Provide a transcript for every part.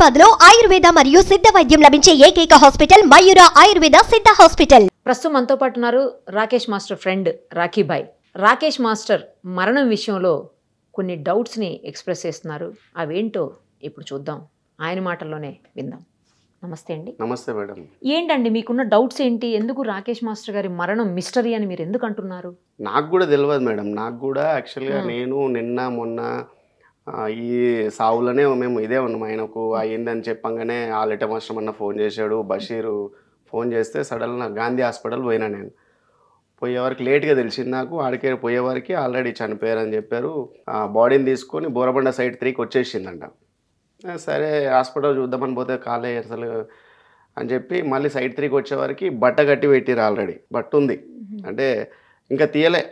హైదరాబాద్ లో ఆయుర్వేద మరియు సిద్ధ వైద్యం లభించే ఏకైక హాస్పిటల్ మయూర ఆయుర్వేద సిద్ధ హాస్పిటల్ ప్రస్తుతం మనతో పాటు ఉన్నారు Rakesh master friend Rakhibai Rakesh master మరణం విషయంలో కొన్ని డౌట్స్ని ఎక్స్ప్రెస్ చేస్తున్నారు అవేంటో ఇప్పుడు చూద్దాం ఆయన మాటల్లోనే విందాం నమస్తే అండి నమస్తే మేడం ఏంటండి మీకున్న డౌట్స్ ఏంటి ఎందుకు రాకేష్ మాస్టర్ గారి మరణం మిస్టరీ అని మీరు ఎందుకు అంటున్నారు నాకు కూడా తెలియదు మేడం నాకు కూడా యాక్చువల్గా Hmm. నేను నిన్న మొన్న ఆ, ఈ సావులోనే మేము ఇదే ఉన్నాం ఆయనకు అయ్యిందని చెప్పంగానే ఆలెట మాస్టర్ అన్న ఫోన్ చేశాడు బషీరు ఫోన్ చేస్తే సడన్గా గాంధీ హాస్పిటల్ పోయినా నేను పోయేవారికి లేట్గా తెలిసింది నాకు ఆడికే పోయేవారికి ఆల్రెడీ చనిపోయారని చెప్పారు ఆ బాడీని తీసుకొని బోరబండ సైడ్ త్రీకి వచ్చేసిందంట ఆ, సరే హాస్పిటల్ చూద్దామని పోతే కాలే అసలు అని చెప్పి మళ్ళీ సైడ్ త్రీకి వచ్చేవారికి బట్ట కట్టి పెట్టిరు ఆల్రెడీ బట్ట ఉంది అంటే ఇంకా తీయలే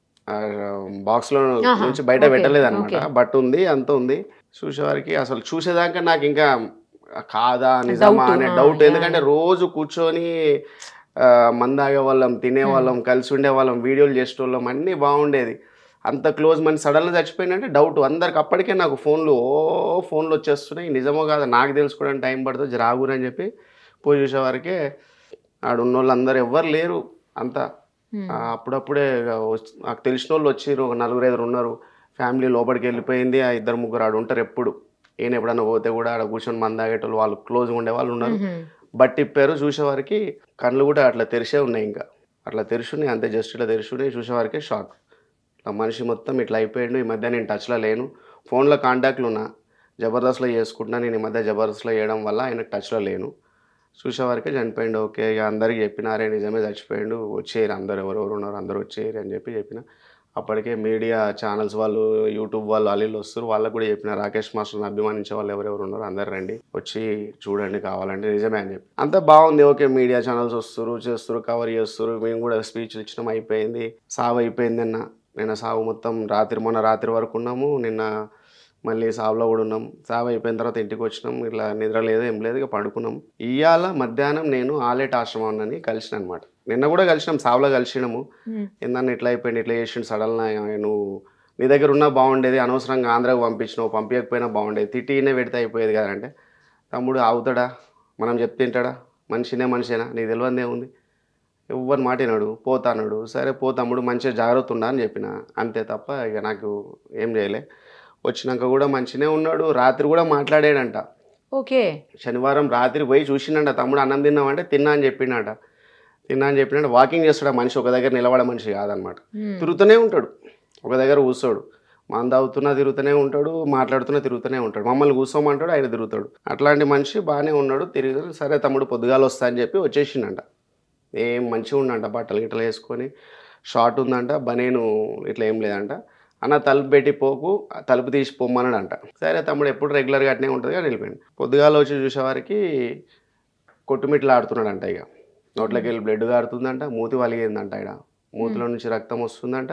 బాక్స్లో ఆహా, నుంచి బయట ఓకే, పెట్టలేదు అనమాట ఓకే. బట్ట ఉంది అంత ఉంది చూసేవారికి అసలు చూసేదాకా నాకు ఇంకా కాదా నిజమా Doubt, అనే ఆ, డౌట్ yeah. ఎందుకంటే రోజు కూర్చొని ఆ, మందాగే వాళ్ళం తినేవాళ్ళం కలిసి ఉండేవాళ్ళం వీడియోలు చేసేవాళ్ళం అన్నీ బాగుండేది అంత క్లోజ్ మన సడన్గా చచ్చిపోయిందంటే డౌట్ అందరికి అప్పటికే నాకు ఫోన్లు ఓ ఫోన్లు వచ్చేస్తున్నాయి నిజమో కాదా నాకు తెలుసుకోవడానికి టైం పడుతుంది రాగురని చెప్పి పోయి చూసేవారికే ఆడ ఉన్న వాళ్ళు అందరు ఎవ్వరు లేరు అంతా Hmm. ఆ, అప్పుడప్పుడే ఇక వచ్- నాకు తెలిసిన వాళ్ళు వచ్చిర్రు ఒక నలుగురు ఐదుగురు ఉన్నారు ఫ్యామిలీ లోపలికి వెళ్ళిపోయింది ఆ ఇద్దరు ముగ్గురు ఆడ ఉంటారు ఎప్పుడు ఈయన ఎప్పుడన్నా పోతే కూడా ఆడ కూర్చొని మంది తాగేటోళ్ళు వాళ్ళు క్లోజ్గా ఉండే వాళ్ళు ఉన్నారు మ్మ్. బట్ ఇప్పారు చూసేవారికి కళ్ళు కూడా అట్లా తెరిసే ఉన్నాయి ఇంకా అట్లా తెరుచున్నాయి అంతే జస్ట్ ఇట్లా తెరుచున్నాయి చూసేవారికి షాక్ ఇట్లా మనిషి మొత్తం ఇట్లా అయిపోయాడు ఈ మధ్య నేను టచ్లో లేను ఫోన్లో కాంటాక్ట్లు ఉన్నా జబర్దస్త్లో చేసుకుంటున్నా నేను ఈ మధ్య జబర్దస్త్లో చేయడం వల్ల ఆయన టచ్లో లేను చూసేవారికి చనిపోయిండు ఓకే ఇక అందరికి చెప్పినారే నిజమే చచ్చిపోయిండు వచ్చేయరు అందరు ఎవరెవరు ఉన్నారు అందరూ వచ్చేయరు అని చెప్పి చెప్పిన అప్పటికే మీడియా ఛానల్స్ వాళ్ళు యూట్యూబ్ వాళ్ళు అల్లీలు వస్తారు వాళ్ళకు కూడా చెప్పిన రాకేష్ మాస్టర్ని అభిమానించే వాళ్ళు ఎవరెవరు ఉన్నారో అందరు రండి వచ్చి చూడండి కావాలంటే నిజమే అని చెప్పి అంతా బాగుంది ఓకే మీడియా ఛానల్స్ వస్తారు చేస్తారు కవర్ చేస్తారు మేము కూడా స్పీచ్లు ఇచ్చినాం అయిపోయింది సావు అయిపోయింది నిన్న నిన్న సావు మొత్తం రాత్రి మొన్న రాత్రి వరకు ఉన్నాము నిన్న మళ్ళీ సావులో కూడా ఉన్నాం సావు అయిపోయిన తర్వాత ఇంటికి వచ్చినాం ఇట్లా నిద్ర లేదు ఏం లేదు ఇక పడుకున్నాం ఇవాళ మధ్యాహ్నం నేను ఆలేట్ ఆశ్రమం అని కలిసిన అనమాట నిన్న కూడా కలిసినాం సావులో కలిసినాము మ్మ్. ఏందన్న ఇట్లా అయిపోయింది ఇట్లా చేసిండు సడన్ నువ్వు నీ దగ్గర ఉన్నా బాగుండేది అనవసరంగా ఆంధ్రాకు పంపించినావు పంపించకపోయినా బాగుండేది తిట్టినే పెడితే అయిపోయేది కదంటే తమ్ముడు అవుతాడా మనం చెప్తే తింటాడా మనిషినే మనిషేనా నీకు తెలియదు ఏముంది ఎవ్వరి మాట వినడు పోతాన్నాడు సరే పో తమ్ముడు మంచిగా జాగ్రత్త ఉండా అని చెప్పిన అంతే తప్ప ఇక నాకు ఏం చేయలే వచ్చినాక కూడా మంచిగానే ఉన్నాడు రాత్రి కూడా మాట్లాడాడంట ఓకే శనివారం రాత్రి పోయి చూసిండంట తమ్ముడు అన్నం తిన్నామంటే తిన్నా అని చెప్పిండట తిన్నా అని చెప్పినట్టు వాకింగ్ చేస్తాడు ఆ మనిషి ఒక దగ్గర నిలబడే మనిషి కాదనమాట మ్మ్. తిరుగుతూనే ఉంటాడు ఒక దగ్గర కూర్చోడు మంద అవుతున్నా తిరుగుతూనే ఉంటాడు మాట్లాడుతున్నా తిరుగుతూనే ఉంటాడు మమ్మల్ని కూర్చోమంటాడు ఆయన తిరుగుతాడు అట్లాంటి మనిషి బాగానే ఉన్నాడు తిరిగి సరే తమ్ముడు పొద్దుగాల వస్తా అని చెప్పి వచ్చేసిండంట ఏం మంచిగా ఉండంట బట్టలు గిట్టలు వేసుకొని షార్ట్ ఉందంట బనేను ఇట్లా ఏం లేదంట అన్న తలుపు పెట్టి పోకు ఆ తలుపు తీసి పొమ్మన్నాడంట సరే తమ్ముడు ఎప్పుడు రెగ్యులర్గా అట్నే ఉంటుంది కానీ వెళ్ళిపోయింది పొద్దుగాల వచ్చి చూసేవారికి కొట్టుమిట్లు ఆడుతున్నాడంట ఇక నోట్లోకి వెళ్ళి బ్లడ్ కారుతుందంట మూతి వలిగిందంట ఇక్కడ మూతిలో నుంచి రక్తం వస్తుందంట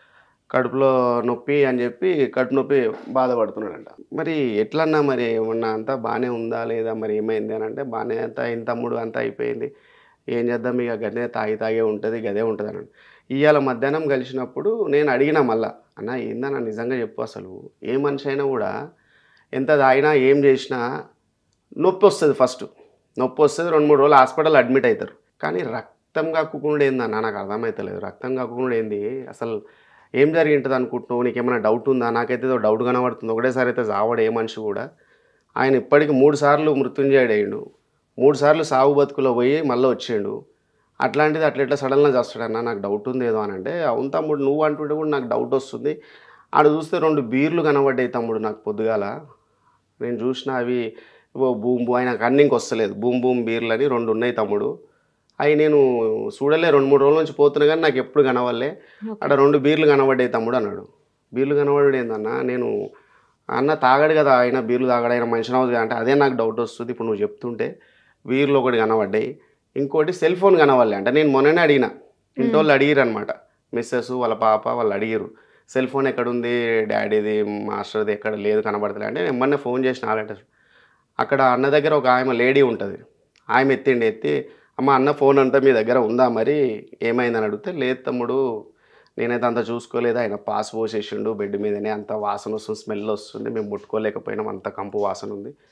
కడుపులో నొప్పి అని చెప్పి కడుపు నొప్పి బాధపడుతున్నాడంట మరి ఎట్లన్నా మరి ఏమన్నా అంతా బాగానే ఉందా లేదా మరి ఏమైంది అని అంటే బాగానే అంతా అయిన తమ్ముడు అంతా అయిపోయింది ఏం చేద్దాం ఇక గదే తాగి తాగే ఉంటుంది గదే ఉంటుంది అని ఇవాళ మధ్యాహ్నం కలిసినప్పుడు నేను అడిగినా మళ్ళా అన్న ఏందన్నా నిజంగా చెప్పు అసలు ఏ మనిషి అయినా కూడా ఎంత తాగినా ఏం చేసినా నొప్పి వస్తుంది ఫస్ట్ నొప్పి వస్తుంది రెండు మూడు రోజులు హాస్పిటల్ అడ్మిట్ అవుతారు కానీ రక్తం కక్కుకుండా ఏందన్న నాకు అర్థమవుతలేదు రక్తం కక్కుకుండా ఏంది అసలు ఏం జరిగి ఉంటుంది అనుకుంటున్నావు నీకు ఏమైనా డౌట్ ఉందా నాకైతే ఏదో డౌట్ కనబడుతుంది ఒకటేసారి అయితే చావడు ఏ మనిషి కూడా ఆయన ఇప్పటికి మూడు సార్లు మృత్యుంజయుడు అయ్యిండు మూడు సార్లు సాగు బతుకులో పోయి మళ్ళీ వచ్చిండు అట్లాంటిది అట్లా ఎట్లా సడన్గా చేస్తాడన్నా నాకు డౌట్ ఉంది ఏదో అని అంటే అవును తమ్ముడు నువ్వు అంటుంటే కూడా నాకు డౌట్ వస్తుంది ఆడ చూస్తే రెండు బీర్లు కనబడ్డాయి తమ్ముడు నాకు పొద్దుగాల నేను చూసిన అవి ఓ బూమ్ బూ ఆయన కన్నింగ్ వస్తలేదు బూమ్ బూమ్ బీర్లు అని రెండు ఉన్నాయి తమ్ముడు అవి నేను చూడలే రెండు మూడు రోజుల నుంచి పోతున్నా కానీ నాకు ఎప్పుడు కనవల్లే అక్కడ రెండు బీర్లు కనబడ్డాయి తమ్ముడు అన్నాడు బీర్లు కనబడి ఏందన్నా నేను అన్న తాగాడు కదా ఆయన బీర్లు తాగాడు ఆయన మనిషి అవుతుంది అంటే అదే నాకు డౌట్ వస్తుంది ఇప్పుడు నువ్వు చెప్తుంటే బీర్లు ఒకటి కనబడ్డాయి ఇంకోటి సెల్ ఫోన్ కనవాలి అంటే నేను మొన్ననే అడిగిన ఇంటి వాళ్ళు అడిగిరు అనమాట మిస్సెస్ వాళ్ళ పాప వాళ్ళు అడిగిరు సెల్ ఫోన్ ఎక్కడుంది డాడీది మాస్టర్ది ఎక్కడ లేదు కనబడతలే అంటే నేను మొన్నే ఫోన్ చేసిన ఆలంటే అక్కడ అన్న దగ్గర ఒక ఆమె లేడీ ఉంటుంది ఆమె ఎత్తిండి ఎత్తి అమ్మ అన్న ఫోన్ అంతా మీ దగ్గర ఉందా మరి ఏమైందని అడిగితే లేదు తమ్ముడు నేనైతే అంత చూసుకోలేదు ఆయన పాస్ పోసేసిండు బెడ్ మీదనే అంత వాసన వస్తుంది స్మెల్ వస్తుంది మేము ముట్టుకోలేకపోయినాం అంత కంపు వాసన ఉంది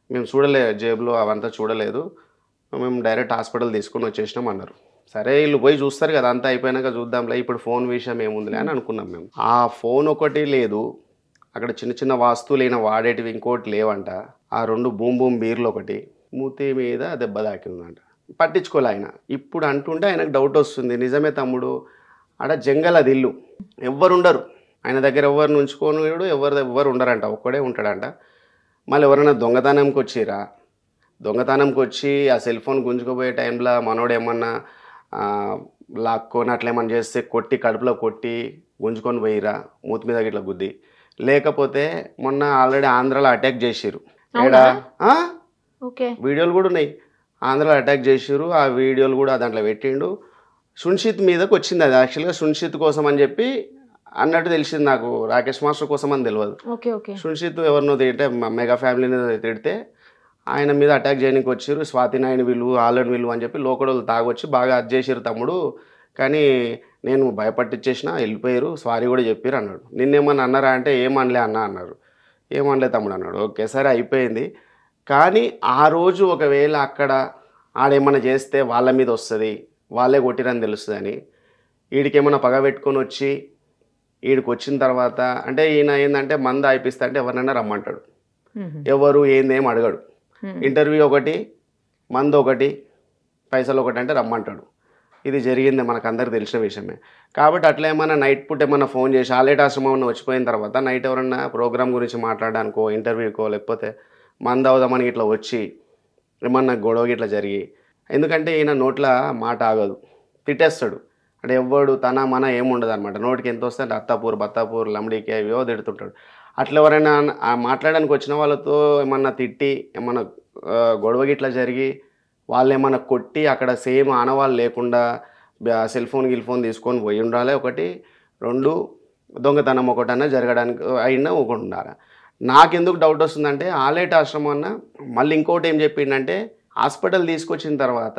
మేము చూడలే జేబులో అవంతా చూడలేదు మేము డైరెక్ట్ హాస్పిటల్ తీసుకొని వచ్చేసినాం అన్నారు సరే వీళ్ళు పోయి చూస్తారు కదా అంతా అయిపోయినాక చూద్దాంలే ఇప్పుడు ఫోన్ విషయం ఏముందిలే అని అనుకున్నాం మేము ఆ ఫోన్ ఒకటి లేదు అక్కడ చిన్న చిన్న వస్తువులు అయినా వాడేటివి ఇంకోటి లేవంట ఆ రెండు బూమ్ బూమ్ బీర్లు ఒకటి మూతి మీద దెబ్బ తాకిందంట పట్టించుకోలే ఆయన ఇప్పుడు అంటుంటే ఆయనకు డౌట్ వస్తుంది నిజమే తమ్ముడు ఆడ జంగల్ అది ఇల్లు ఎవ్వరు ఉండరు ఆయన దగ్గర ఎవరిని ఉంచుకొని ఎవరు ఎవ్వరు ఉండరంట ఒక్కడే ఉంటాడంట మళ్ళీ ఎవరైనా దొంగతనంకి వచ్చిరా దొంగతనంకి వచ్చి ఆ సెల్ ఫోన్ గుంజుకుపోయే టైంలో మనోడు ఏమన్నా ఆ, లాక్కొని అట్లా ఏమన్నా చేస్తే కొట్టి కడుపులో కొట్టి గుంజుకొని పోయిరా మూతి మీద ఇట్లా గుద్ది లేకపోతే మొన్న ఆల్రెడీ ఆంధ్రాలో అటాక్ చేసిర్రు అవునా? ఏడా? ఆ? ఓకే వీడియోలు కూడా ఉన్నాయి ఆంధ్రాలో అటాక్ చేసిర్రు ఆ వీడియోలు కూడా దాంట్లో పెట్టిండు సున్షిత్ మీదకి వచ్చింది అది యాక్చువల్గా సున్షిత్ కోసం అని చెప్పి అన్నట్టు తెలిసింది నాకు రాకేష్ మాస్టర్ కోసం అని తెలియదు ఓకే ఓకే సున్షిత్ ఎవరినో తిడితే మ- మెగా ఫ్యామిలీని తిడితే ఆయన మీద అటాక్ చేయడానికి వచ్చారు స్వాతి నాయుడు వీళ్ళు ఆలన్ వీళ్ళు అని చెప్పి లోకడోళ్ళు తాగొచ్చి బాగా అది చేసారు తమ్ముడు కానీ నేను భయపట్టించేసిన వెళ్ళిపోయారు సారీ కూడా చెప్పారు అన్నాడు నిన్నేమన్నా అన్నారా అంటే ఏమనలే అన్న అన్నారు ఏమనలే తమ్ముడు అన్నాడు ఓకే సరే అయిపోయింది కానీ ఆ రోజు ఒకవేళ అక్కడ ఆడేమన్నా చేస్తే వాళ్ళ మీద వస్తుంది వాళ్ళే కొట్టిరని తెలుస్తుందని వీడికి ఏమన్నా పగ పెట్టుకొని వచ్చి వీడికి వచ్చిన తర్వాత అంటే ఈయన ఏంటంటే మంద అయిపిస్తా అంటే ఎవరినైనా రమ్మంటాడు మ్మ్. ఎవరు ఏందేం అడగడు మ్మ్. ఇంటర్వ్యూ ఒకటి మందు ఒకటి పైసలు ఒకటి అంటే రమ్మంటాడు ఇది జరిగింది మనకు అందరికి తెలిసిన విషయమే కాబట్టి అట్లా ఏమైనా నైట్ పూట ఏమైనా ఫోన్ చేసి ఆలేట్ ఆశ్రమం ఏమైనా వచ్చిపోయిన తర్వాత నైట్ ఎవరన్నా ప్రోగ్రామ్ గురించి మాట్లాడడానికో ఇంటర్వ్యూకో లేకపోతే మంద అవుదామని ఇట్లా వచ్చి ఏమన్నా గొడవ ఇట్లా జరిగి ఎందుకంటే ఈయన నోట్ల మాట ఆగదు తిట్టేస్తాడు అంటే ఎవ్వడు తన మన ఏముండదు అనమాట నోటికి ఎంత వస్తే అంటే అత్తాపూర్ బత్తాపూర్ లంబడికి అవివో తిడుతుంటాడు అట్లా ఎవరైనా ఆ మాట్లాడడానికి వచ్చిన వాళ్ళతో ఏమన్నా తిట్టి ఏమన్నా ఆ, గొడవ గిట్లా జరిగి వాళ్ళు ఏమన్నా కొట్టి అక్కడ సేమ్ ఆనవాళ్ళు లేకుండా బ్యా- సెల్ ఫోన్ గిల్ ఫోన్ తీసుకొని పోయి ఉండాలి ఒకటి రెండు దొంగతనం ఒకటన్నా జరగడానికి అయినా ఒకటి ఉండాలి నాకెందుకు డౌట్ వస్తుందంటే ఆలేట్ ఆశ్రమం అన్న మళ్ళీ ఇంకోటి ఏం చెప్పిండంటే హాస్పిటల్ తీసుకొచ్చిన తర్వాత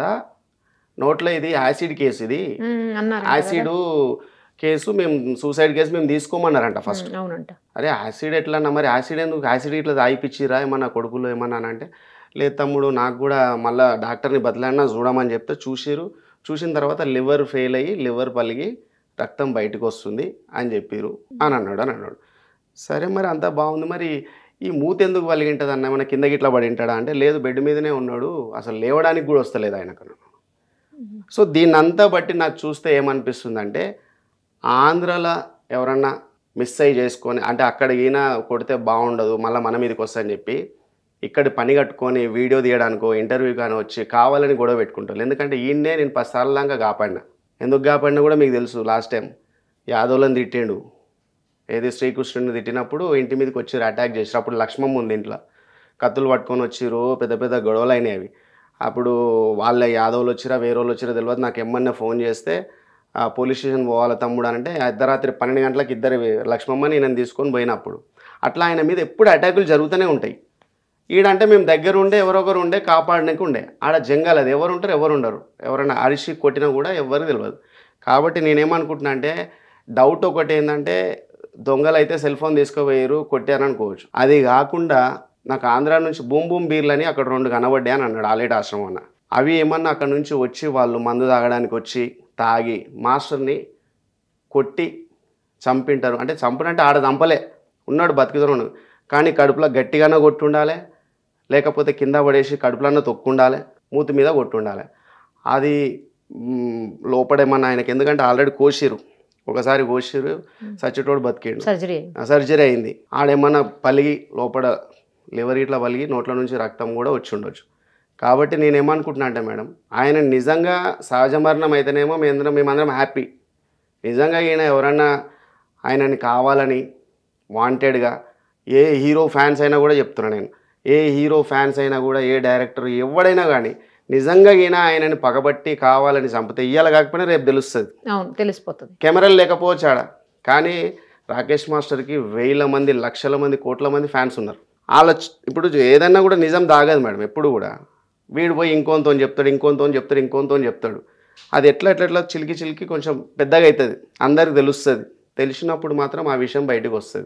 నోట్లో ఇది యాసిడ్ కేసు ఇది మ్మ్. అన్నారు యాసిడ్ కేసు మేము సూసైడ్ కేసు మేము తీసుకోమన్నారంట ఫస్ట్ మ్మ్. అవునంట అరే యాసిడ్ ఎట్లా అన్న మరి యాసిడ్ ఎందుకు యాసిడ్ ఇట్లా తాగిపిచ్చిరా ఏమన్నా కొడుకులు ఏమన్నా అని అంటే లేదు తమ్ముడు నాకు కూడా మళ్ళీ డాక్టర్ని బదిలన్నా చూడమని చెప్తే చూసిరు చూసిన తర్వాత లివర్ ఫెయిల్ అయ్యి లివర్ పలిగి రక్తం బయటకు వస్తుంది అని చెప్పిరు అని అన్నాడు అని అన్నాడు సరే మరి అంతా బాగుంది మరి ఈ మూత ఎందుకు పలిగింటుంది అన్న ఏమైనా కింద గిట్లా పడి ఉంటాడా అంటే లేదు బెడ్ మీదనే ఉన్నాడు అసలు లేవడానికి కూడా వస్తలేదు ఆయనకు సో దీన్ని అంతా బట్టి నాకు చూస్తే ఏమనిపిస్తుందంటే ఆంధ్రాలో ఎవరన్నా మిస్ అయ్యి చేసుకొని అంటే అక్కడ ఈయన కొడితే బాగుండదు మళ్ళీ మన మీదకి వస్తుందని చెప్పి ఇక్కడ పని కట్టుకొని వీడియో తీయడానికో ఇంటర్వ్యూ కానీ వచ్చి కావాలని గొడవ పెట్టుకుంటారు ఎందుకంటే ఈయన్నే నేను పది సార్లు దాకా కాపాడినా ఎందుకు కాపాడినా కూడా మీకు తెలుసు లాస్ట్ టైం యాదవులను తిట్టిండు ఏది శ్రీకృష్ణుడిని తిట్టినప్పుడు ఇంటి మీదకి వచ్చారు అటాక్ చేసారు అప్పుడు లక్ష్మమ్మ ఉంది ఇంట్లో కత్తులు పట్టుకొని వచ్చిర్రు పెద్ద పెద్ద గొడవలు అయినాయి అవి అప్పుడు వాళ్ళ యాదవులు వచ్చిరా వేరే వాళ్ళు వచ్చిరా తెలియదు నాకు ఏమన్నా ఫోన్ చేస్తే ఆ పోలీస్ స్టేషన్ పోవాలి తమ్ముడు అని అంటే అర్ధరాత్రి పన్నెండు గంటలకు ఇద్దరు లక్ష్మమ్మని నేను తీసుకొని పోయినప్పుడు అట్లా ఆయన మీద ఎప్పుడు అటాకులు జరుగుతూనే ఉంటాయి ఈడంటే మేము దగ్గర ఉండే ఎవరొకరు ఉండే కాపాడడానికి ఉండే ఆడ జంగల్ అది ఎవరు ఉంటారు ఎవరు ఉండరు ఎవరైనా అరిసి కొట్టినా కూడా ఎవరు తెలియదు కాబట్టి నేనేమనుకుంటున్నా అంటే డౌట్ ఒకటి ఏంటంటే దొంగలు అయితే సెల్ ఫోన్ తీసుకుపోయారు కొట్టారనుకోవచ్చు అది కాకుండా నాకు ఆంధ్ర నుంచి బూమ్ బూమ్ బీర్లని అక్కడ రెండు కనబడ్డాయి అని అన్నాడు ఆలేట్ ఆశ్రమం అన్న అవి ఏమన్నా అక్కడ నుంచి వచ్చి వాళ్ళు మందు తాగడానికి వచ్చి తాగి మాస్టర్ని కొట్టి చంపింటారు అంటే చంపనంటే ఆడ చంపలే ఉన్నాడు బతికితున్నాడు కానీ కడుపులో గట్టిగానే కొట్టుండాలి లేకపోతే కింద పడేసి కడుపులన్నా తొక్కుండాలి మూతి మీద కొట్టుండాలి అది మ్, లోపడేమన్నా ఆయనకి ఎందుకంటే ఆల్రెడీ కోసిరు ఒకసారి కోసిరు సచ్చేటోడు బతికేడు సర్జరీ ఆ సర్జరీ అయింది ఆడేమన్నా పలిగి లోపల లివర్ ఇట్లా పలిగి నోట్ల నుంచి రక్తం కూడా వచ్చి ఉండొచ్చు కాబట్టి నేను ఏమనుకుంటున్నా అంటే మేడం ఆయన నిజంగా సహజ మరణం అయితేనేమో మేమందరం మేమందరం హ్యాపీ నిజంగా ఈయన ఎవరన్నా ఆయనని కావాలని వాంటెడ్గా ఏ హీరో ఫ్యాన్స్ అయినా కూడా చెప్తున్నా నేను ఏ హీరో ఫ్యాన్స్ అయినా కూడా ఏ డైరెక్టర్ ఎవడైనా కానీ నిజంగా ఈయన ఆయనని పగబట్టి కావాలని చంపితే ఇయ్యాలి కాకపోయినా రేపు తెలుస్తుంది అవును తెలిసిపోతుంది కెమెరాలు లేకపోవచ్చు ఆడ కానీ రాకేష్ మాస్టర్కి వేల మంది లక్షల మంది కోట్ల మంది ఫ్యాన్స్ ఉన్నారు వాళ్ళ చ్- ఇప్పుడు ఏదన్నా కూడా నిజం దాగదు మేడం ఎప్పుడు కూడా వీడు పోయి ఇంకోంతో చెప్తాడు ఇంకోంతో చెప్తాడు ఇంకోంతో చెప్తాడు అది ఎట్లా ఎట్లా ఎట్లా చిలికి చిలికి కొంచెం పెద్దగా అవుతుంది అందరికి తెలుస్తుంది తెలిసినప్పుడు మాత్రం ఆ విషయం బయటకు వస్తుంది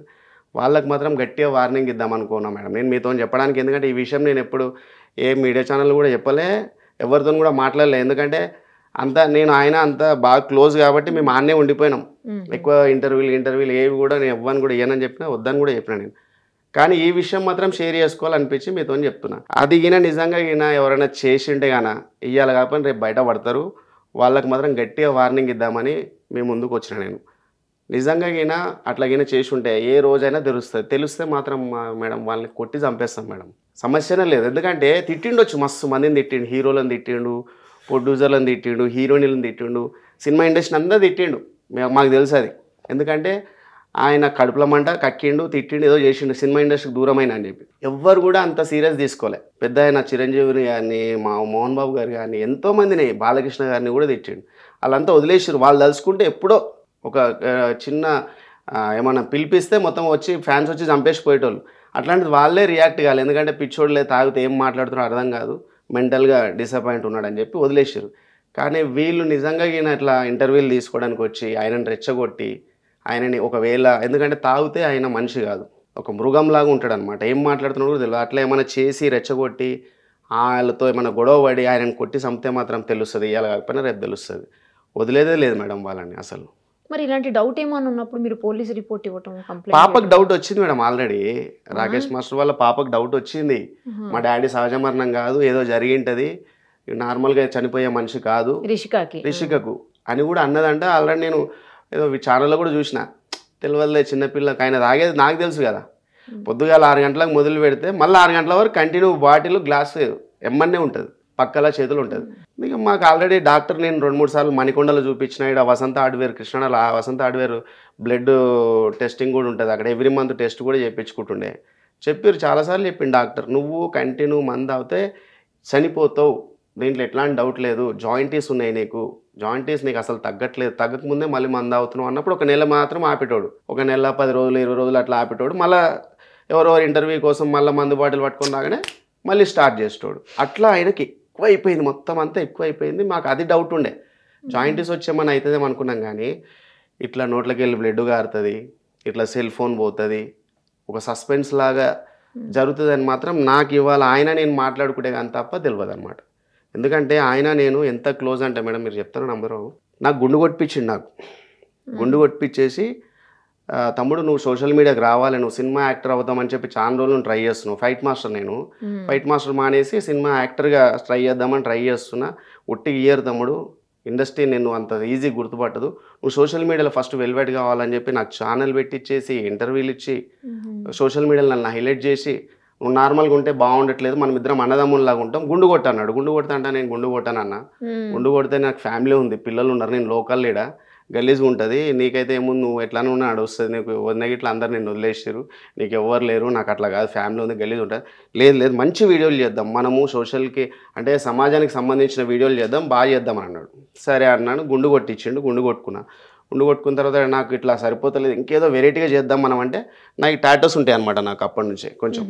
వాళ్ళకి మాత్రం గట్టిగా వార్నింగ్ ఇద్దాం అనుకున్నా మేడం నేను మీతో చెప్పడానికి ఎందుకంటే ఈ విషయం నేను ఎప్పుడు ఏ మీడియా ఛానల్ కూడా చెప్పలే ఎవరితో కూడా మాట్లాడలే ఎందుకంటే అంత నేను ఆయన అంత బాగా క్లోజ్ కాబట్టి మేము ఆన్నే ఉండిపోయినాం మ్మ్. ఎక్కువ ఇంటర్వ్యూలు ఇంటర్వ్యూలు ఏవి కూడా నేను ఇవ్వని కూడా ఇవ్వనని చెప్పినా వద్దని కూడా చెప్పిన నేను కానీ ఈ విషయం మాత్రం షేర్ చేసుకోవాలనిపించి మీతో చెప్తున్నా అది ఈయన నిజంగా ఈయన ఎవరైనా చేసింటే గాన ఇవ్వాలి కాకపోతే రేపు బయట పడతారు వాళ్ళకి మాత్రం గట్టిగా వార్నింగ్ ఇద్దామని మీ ముందుకు వచ్చిన నేను నిజంగా ఈయన అట్లాగైనా చేసి ఉంటే ఏ రోజైనా తెలుస్తుంది తెలిస్తే మాత్రం మా- మేడం వాళ్ళని కొట్టి చంపేస్తాం మేడం సమస్యనే లేదు ఎందుకంటే తిట్టిండొచ్చు మస్తు మందిని తిట్టిండు హీరోలను తిట్టిండు ప్రొడ్యూసర్లను తిట్టిండు హీరోయిన్లను తిట్టిండు సినిమా ఇండస్ట్రీ అంతా తిట్టిండు మే- మాకు తెలుసు అది ఎందుకంటే ఆయన కడుపుల మంట కక్కిండు తిట్టిండు ఏదో చేసిండు సినిమా ఇండస్ట్రీకి దూరమైన అని చెప్పి ఎవ్వరు కూడా అంత సీరియస్ తీసుకోలే పెద్ద ఆయన చిరంజీవి గారిని మా మోహన్ బాబు గారు కానీ ఎంతో మందిని బాలకృష్ణ గారిని కూడా తిట్టిండు వాళ్ళంతా వదిలేసారు వాళ్ళు తలుచుకుంటే ఎప్పుడో ఒక ఆ, చిన్న ఆ, ఏమన్నా పిలిపిస్తే మొత్తం వచ్చి ఫ్యాన్స్ వచ్చి చంపేసి పోయేటోళ్ళు అట్లాంటిది వాళ్ళే రియాక్ట్ కాలేదు ఎందుకంటే పిచ్చోళ్ళే తాగితే ఏం మాట్లాడుతున్నారో అర్థం కాదు మెంటల్గా డిసప్పాయింట్ ఉన్నాడని చెప్పి వదిలేసారు కానీ వీళ్ళు నిజంగా ఈయన ఇట్లా ఇంటర్వ్యూలు తీసుకోవడానికి వచ్చి ఆయనని రెచ్చగొట్టి ఆయనని ఒకవేళ ఎందుకంటే తాగితే ఆయన మనిషి కాదు ఒక మృగంలాగా ఉంటాడు అనమాట ఏం మాట్లాడుతున్నాడో కూడా తెలియదు అట్లా ఏమైనా చేసి రెచ్చగొట్టి వాళ్ళతో ఏమైనా గొడవ పడి ఆయనను కొట్టి చంపితే మాత్రం తెలుస్తుంది ఇవాళ కాకపోయినా రేపు తెలుస్తుంది వదిలేదే లేదు మేడం వాళ్ళని అసలు మరి ఇలాంటి డౌట్ ఏమైనా ఉన్నప్పుడు మీరు పోలీస్ రిపోర్ట్ ఇవ్వటం కంప్లైంట్ పాపకు డౌట్ వచ్చింది మేడం ఆల్రెడీ రాకేష్ మాస్టర్ వాళ్ళ పాపకు డౌట్ వచ్చింది మా డాడీ సహజ మరణం కాదు ఏదో జరిగింటది నార్మల్గా చనిపోయే మనిషి కాదు రిషికాకి రిషికకు అని కూడా అన్నదంట ఆల్రెడీ నేను ఏదో ఛానల్లో కూడా చూసిన తెలియదులే చిన్నపిల్లకి ఆయన తాగేది నాకు తెలుసు కదా పొద్దుగాల ఆరు గంటలకు మొదలు పెడితే మళ్ళీ ఆరు గంటల వరకు కంటిన్యూ బాటిల్ గ్లాస్ ఎమ్మన్నే ఉంటుంది పక్కల చేతులు ఉంటుంది ఇక మాకు ఆల్రెడీ డాక్టర్ నేను రెండు మూడు సార్లు మణికొండలో చూపించిన ఇక్కడ వసంత హార్డ్వేర్ కృష్ణాలో ఆ వసంత హార్డ్వేర్ బ్లడ్ టెస్టింగ్ కూడా ఉంటుంది అక్కడ ఎవ్రీ మంత్ టెస్ట్ కూడా చేయించుకుంటుండే చెప్పారు చాలాసార్లు చెప్పిండు డాక్టర్ నువ్వు కంటిన్యూ మంది అవుతే చనిపోతావు దీంట్లో ఎట్లాంటి డౌట్ లేదు జాయింటీస్ ఉన్నాయి నీకు జాయింటీస్ నీకు అసలు తగ్గట్లేదు తగ్గకముందే మళ్ళీ మంద అవుతున్నావు అన్నప్పుడు ఒక నెల మాత్రం ఆపేటోడు ఒక నెల పది రోజులు ఇరవై రోజులు అట్లా ఆపేటోడు మళ్ళీ ఎవరెవరు ఇంటర్వ్యూ కోసం మళ్ళీ మందు బాటిల్ పట్టుకొని రాగానే మళ్ళీ స్టార్ట్ చేసేటోడు అట్లా ఆయనకి ఎక్కువ అయిపోయింది మొత్తం అంతా ఎక్కువ అయిపోయింది మాకు అది డౌట్ ఉండే జాయింటీస్ వచ్చేమని అవుతుందేమో అనుకున్నాం కానీ ఇట్లా నోట్లకి వెళ్ళి బ్లడ్ గారుతుంది ఇట్లా సెల్ ఫోన్ పోతుంది ఒక సస్పెన్స్ లాగా జరుగుతుందని మాత్రం నాకు ఇవాళ ఆయన నేను మాట్లాడుకుంటే కానీ తప్ప తెలియదు అనమాట ఎందుకంటే ఆయన నేను ఎంత క్లోజ్ అంటే మేడం మీరు చెప్తారు నంబరు నాకు గుండు కొట్టించిండు నాకు గుండు కొట్టించేసి ఆ, తమ్ముడు నువ్వు సోషల్ మీడియాకి రావాలి నువ్వు సినిమా యాక్టర్ అవుతామని చెప్పి చాలా రోజులు ట్రై చేస్తున్నావు ఫైట్ మాస్టర్ నేను ఫైట్ మాస్టర్ మానేసి సినిమా యాక్టర్గా ట్రై చేద్దామని ట్రై చేస్తున్నా ఒట్టి ఇయర్ తమ్ముడు ఇండస్ట్రీ నేను అంత ఈజీ గుర్తుపట్టదు నువ్వు సోషల్ మీడియాలో ఫస్ట్ వెల్వెట్ కావాలని చెప్పి నాకు ఛానల్ పెట్టిచ్చేసి ఇంటర్వ్యూలు ఇచ్చి సోషల్ మీడియాలో నన్ను హైలైట్ చేసి నువ్వు నార్మల్గా ఉంటే బాగుండట్లేదు మనం ఇద్దరం అన్నదమ్ముల్లాగా ఉంటాం గుండు కొట్టన్నాడు గుండు కొడతా అంటే నేను గుండు కొట్టానన్న గుండు కొడితే నాకు ఫ్యామిలీ ఉంది పిల్లలు ఉన్నారు నేను లోకల్ లీడ గలీజ్గా ఉంటుంది నీకైతే ఏముంది నువ్వు ఎట్లానే ఉన్నా నడుస్తుంది నీకు వదిన ఇట్లా అందరు నేను వదిలేసారు నీకు ఎవరు లేరు నాకు అట్లా కాదు ఫ్యామిలీ ఉంది గలీజ్ ఉంటుంది లేదు లేదు మంచి వీడియోలు చేద్దాం మనము సోషల్కి అంటే సమాజానికి సంబంధించిన వీడియోలు చేద్దాం బాగా చేద్దాం అని అన్నాడు సరే అన్నాడు గుండు కొట్టించిండు గుండు కొట్టుకున్నా గుండు కొట్టుకున్న తర్వాత నాకు ఇట్లా సరిపోతలేదు ఇంకేదో వెరైటీగా చేద్దాం మనం అంటే నాకు టాటోస్ ఉంటాయి అనమాట నాకు అప్పటి నుంచే కొంచెం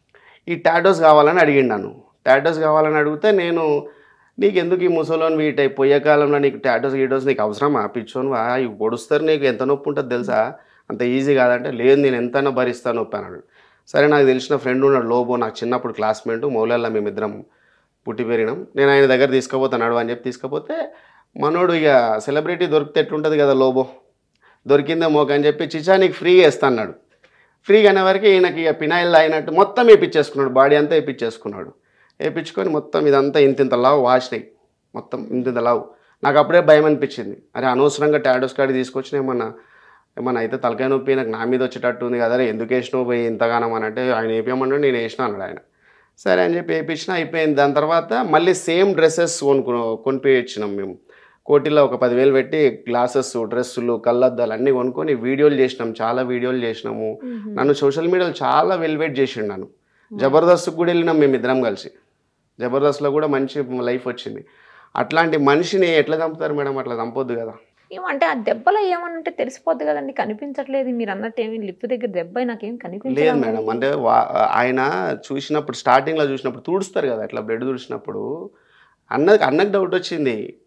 ఈ టాటోస్ కావాలని అడిగిండు నన్ను టాటోస్ కావాలని అడిగితే నేను నీకు ఎందుకు ఈ ముసలోని వీటి పోయే కాలంలో నీకు టాటోస్ గీటోస్ నీకు అవసరమా పిచ్చోను వా ఇవి పొడుస్తారు నీకు ఎంత నొప్పి ఉంటుంది తెలుసా అంత ఈజీ కాదంటే లేదు నేను ఎంతైనా భరిస్తాను నొప్పి అన్నాడు సరే నాకు తెలిసిన ఫ్రెండ్ ఉన్నాడు లోబో నాకు చిన్నప్పుడు క్లాస్మేట్ మౌలల్లా మేమిద్దరం పుట్టి పెరిగినాం నేను ఆయన దగ్గర తీసుకుపోతాను అని చెప్పి తీసుకుపోతే మనోడు ఇక సెలబ్రిటీ దొరికితే ఎట్లుంటుంది కదా లోబో దొరికిందేమో అని చెప్పి చిచా నీకు ఫ్రీగా ఇస్తా అన్నాడు ఫ్రీగా అనే వరకు ఈయనకి ఇక పినాయిల్ అయినట్టు మొత్తం వేపించేసుకున్నాడు బాడీ అంతా వేపించేసుకున్నాడు వేపించుకొని మొత్తం ఇదంతా ఇంత ఇంత లావు వాసినాయి మొత్తం ఇంత ఇంత లావు నాకు అప్పుడే భయం అనిపించింది అరే అనవసరంగా టాటోస్ కాడి తీసుకొచ్చిన ఏమన్నా ఏమన్నా అయితే తలకాయ నొప్పి నాకు నా మీద వచ్చేటట్టు ఉంది కదా రే ఎందుకు వేసినావు పోయి ఇంతగానం అని అంటే ఆయన వేపించమన్నాడు నేను వేసిన అన్నాడు ఆయన సరే అని చెప్పి వేయించిన అయిపోయింది దాని తర్వాత మళ్ళీ సేమ్ డ్రెస్సెస్ కొనుక్కు కొనిపించినాం మేము కోటిలో ఒక పదివేలు పెట్టి గ్లాసెస్ డ్రెస్సులు కళ్ళద్దాలు అన్నీ కొనుక్కొని వీడియోలు చేసినాం చాలా వీడియోలు చేసినాము నన్ను సోషల్ మీడియాలో చాలా వెల్వేట్ చేసిండు నన్ను జబర్దస్త్కి కూడా వెళ్ళినాం మేము ఇద్దరం కలిసి జబర్దస్త్లో కూడా మంచి లైఫ్ వచ్చింది అట్లాంటి మనిషిని ఎట్లా చంపుతారు మేడం అట్లా చంపొద్దు కదా ఏమంటే ఆ దెబ్బలో ఏమనంటే తెలిసిపోద్ది కదండి కనిపించట్లేదు మీరు అన్నట్టు ఏమి లిప్ దగ్గర దెబ్బ నాకేం లేదు కనిపించలేదు మేడం అంటే వా- ఆయన చూసినప్పుడు స్టార్టింగ్లో చూసినప్పుడు తుడుస్తారు కదా అట్లా బ్లడ్ తుడిచినప్పుడు అన్నకి అన్నకు డౌట్ వచ్చింది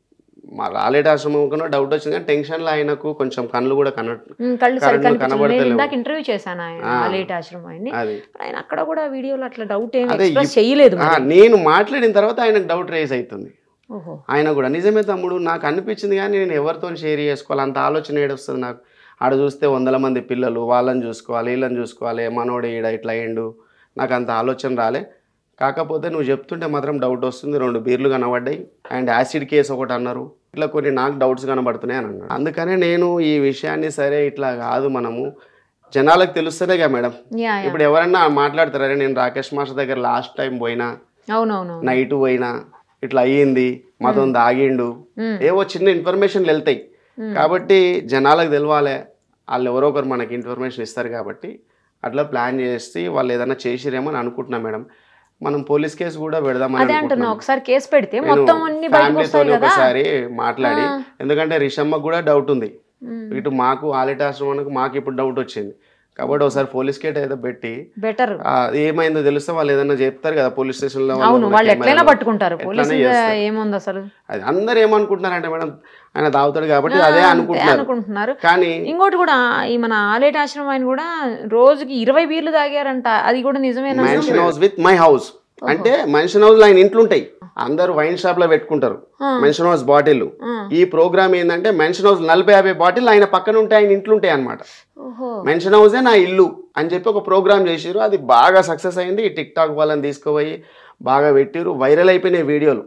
మా రాలేట ఆశ్రమం కన్నా డౌట్ వచ్చింది కానీ టెన్షన్లో ఆయనకు కొంచెం కళ్ళు కూడా కన ఉమ్, కళ్ళు సరిగ్గా కళ్ళు కనిపించలేదు. నేను కనబడతలేవు. ఇందాక ఇంటర్వ్యూ చేశాను ఆయన ఆ. లేట్ ఆశ్రమం ఆయన్ని అది ఆయన అక్కడ కూడా వీడియోలో అట్లా డౌట్ ఏమి అదే ఎక్స్ప్రెస్ ఇప్- చేయలేదు ఆ, మరి. నేను మాట్లాడిన తర్వాత ఆయనకు డౌట్ రేస్ అవుతుంది ఓహో ఆయన కూడా నిజమే తమ్ముడు నాకు అనిపించింది కానీ నేను ఎవరితో షేర్ చేసుకోవాలి అంత ఆలోచన ఏడొస్తుంది నాకు ఆడ చూస్తే వందల మంది పిల్లలు వాళ్ళని చూసుకోవాలి వీళ్ళని చూసుకోవాలి మనోడు ఈడ ఇట్లా అయ్యిండు నాకు అంత ఆలోచన రాలే కాకపోతే నువ్వు చెప్తుంటే మాత్రం డౌట్ వస్తుంది రెండు బీర్లు కనబడ్డాయి అండ్ యాసిడ్ కేసు ఒకటి అన్నారు ఇట్లా కొన్ని నాకు డౌట్స్ కనబడుతున్నాయి అని అన్నాడు అందుకనే నేను ఈ విషయాన్ని సరే ఇట్లా కాదు మనము జనాలకు తెలుస్తేనేగా మేడం యా యా ఇప్పుడు ఎవరన్నా మాట్లాడతారా నేను రాకేష్ మాస్టర్ దగ్గర లాస్ట్ టైం పోయినా అవునవును నైట్ పోయినా ఇట్లా అయ్యింది మాతో దాగిండు మ్మ్. ఏవో చిన్న ఇన్ఫర్మేషన్లు వెళ్తాయి కాబట్టి జనాలకు తెలవాలి వాళ్ళు ఎవరో ఒకరు మనకి ఇన్ఫర్మేషన్ ఇస్తారు కాబట్టి అట్లా ప్లాన్ చేసి వాళ్ళు ఏదైనా చేసిరేమో అని అనుకుంటున్నా మేడం మనం పోలీస్ కేసు కూడా పెడదామని అదే అంటున్నా అనుకుంటున్నాం. ఒకసారి కేసు పెడితే నేను మొత్తం అన్ని బయటకు ఫ్యామిలీతో వస్తాయి కదా ఒకసారి మాట్లాడి ఆ. ఎందుకంటే రిషమ్మకు కూడా డౌట్ ఉంది మ్మ్. ఇటు మాకు ఆలిట ఆశ్రమానికి మాకు ఇప్పుడు డౌట్ వచ్చింది కాబట్టి ఒకసారి పోలీస్ కేట్ ఏదో పెట్టి బెటర్ ఆ, ఏమైందో తెలిస్తే వాళ్ళు ఏదైనా చెప్తారు కదా పోలీస్ స్టేషన్ లో అవును ఉన్న వాళ్ళు ఎట్లయినా కెమెరాలో. పట్టుకుంటారు ఎట్లనే పోలీసు చేస్తారు. ఏముంది అసలు అది అందరు ఏమనుకుంటున్నారంటే మేడం ఆయన తాగుతాడు కాబట్టి ఆ, అదే అంతే అనుకుంటున్నారు అనుకుంటున్నారు కానీ ఇంకోటి కూడా ఈ మన ఆలేట ఆశ్రమం ఆయన కూడా రోజుకి ఇరవై బీర్లు తాగారంట అది కూడా నిజమేనా mansion house with my house అంటే మెన్షన్ హౌస్ లో ఆయన ఇంట్లో ఉంటాయి అందరు వైన్ షాప్ లో పెట్టుకుంటారు ఆ. మెన్షన్ హౌస్ బాటిల్ ఆ. ఈ ప్రోగ్రామ్ ఏంటంటే మెన్షన్ హౌస్ నలభై యాభై బాటిల్ ఆయన పక్కన ఉంటాయి ఆయన ఇంట్లో ఉంటాయి అనమాట ఓహో మెన్షన్ హౌసే నా ఇల్లు అని చెప్పి ఒక ప్రోగ్రామ్ చేసిరు అది బాగా సక్సెస్ అయింది ఈ టిక్ టాక్ వాళ్ళని తీసుకుపోయి బాగా పెట్టిరు వైరల్ అయిపోయినాయి వీడియోలు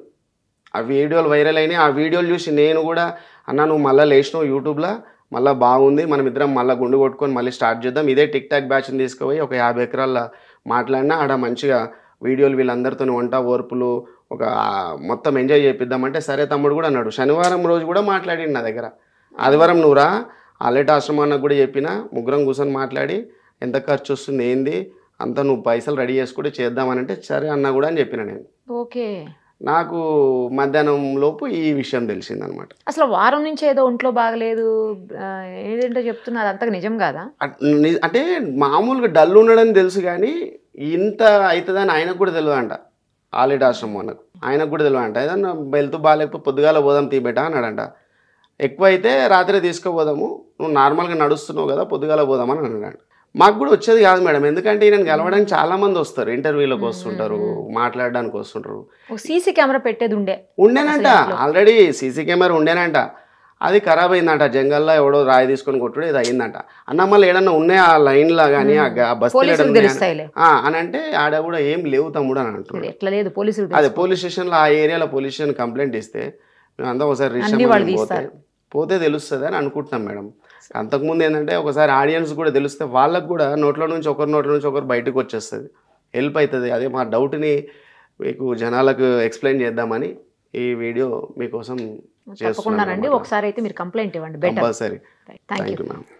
ఆ వీడియోలు వైరల్ అయినాయి ఆ వీడియోలు చూసి నేను కూడా అన్న నువ్వు మళ్ళీ లేచినావు యూట్యూబ్లో మళ్ళీ బాగుంది మనం ఇద్దరం మళ్ళీ గుండు కొట్టుకొని మళ్ళీ స్టార్ట్ చేద్దాం ఇదే టిక్ టాక్ బ్యాచ్ని తీసుకుపోయి ఒక యాభై ఎకరాల మాట్లాడినా ఆడ మంచిగా వీడియోలు వీళ్ళందరితో వంట ఓర్పులు ఒక ఆ, మొత్తం ఎంజాయ్ చేపిద్దామంటే సరే తమ్ముడు కూడా అన్నాడు శనివారం రోజు కూడా మాట్లాడిండు నా దగ్గర ఆదివారం నువ్వురా ఆలెట్ ఆశ్రమానికి కూడా చెప్పిన ముగ్గురం కూర్చొని మాట్లాడి ఎంత ఖర్చు వస్తుంది ఏంది అంతా నువ్వు పైసలు రెడీ చేసుకుంటే చేద్దామని అంటే సరే అన్న కూడా అని చెప్పిన నేను ఓకే నాకు మధ్యాహ్నం లోపు ఈ విషయం తెలిసిందనమాట అసలు వారం నుంచి ఏదో ఒంట్లో బాగలేదు ఆ, ఏంటంటే చెప్తున్నారు అంతగా నిజం కాదా అంటే మామూలుగా డల్ ఉండడం తెలుసు కానీ ఇంత అవుతుందని ఆయనకు కూడా తెలియదు అంట ఆలెట్ ఆశ్రమం అన్నకు ఆయనకు కూడా తెలియదు అంట ఏదన్నా వెళ్తూ బాగాలేకపోతే పొద్దుగాల పోదాం తీబెట్ట అన్నాడంట ఎక్కువ అయితే రాత్రి తీసుకుపోదాము నువ్వు నార్మల్గా నడుస్తున్నావు కదా పొద్దుగాల పోదామని అన్నాడు మాకు కూడా వచ్చేది కాదు మేడం ఎందుకంటే ఈయనను గెలవడానికి చాలా మంది వస్తారు ఇంటర్వ్యూలకు వస్తుంటారు మాట్లాడడానికి వస్తుంటారు ఒక సీసీ కెమెరా పెట్టేది ఉండే ఉండేనంట ఆల్రెడీ సీసీ కెమెరా ఉండేనంట అది ఖరాబ్ అయిందంట జంగల్లో ఎవడో రాయి తీసుకొని కొట్టుడు ఇది అయిందంట అన్న మళ్ళీ ఏడన్నా ఉన్నాయి ఆ లైన్లో కానీ ఆ గ- ఆ బస్తీలో పోలీసులకు ఏడన్నా ఉన్నాయా? తెలుస్తాయిలే ఆ, అని అంటే ఆడ కూడా ఏం లేవు తమ్ముడు అని అంటున్నాడు ఎట్లా లేదు పోలీసులు అదే పోలీస్ స్టేషన్లో ఆ ఏరియాలో పోలీస్ స్టేషన్ కంప్లైంట్ ఇస్తే మేమంతా ఒకసారి రిజిస్టర్ అన్ని వాళ్ళు పోతే తీస్తారు. పోతే తెలుస్తుంది అని అనుకుంటున్నాం మేడం అంతకుముందు ఏంటంటే ఒకసారి ఆడియన్స్ కూడా తెలిస్తే వాళ్ళకు కూడా నోట్ల నుంచి ఒకరి నోట్ల నుంచి ఒకరు బయటకు వచ్చేస్తుంది హెల్ప్ అవుతుంది అదే మా డౌట్ని మీకు జనాలకు ఎక్స్ప్లెయిన్ చేద్దామని ఈ వీడియో మీకోసం తప్పకుండానండి చేస్తున్నాను ఒకసారి అయితే మీరు కంప్లైంట్ ఇవ్వండి better compulsory thank you thank you ma'am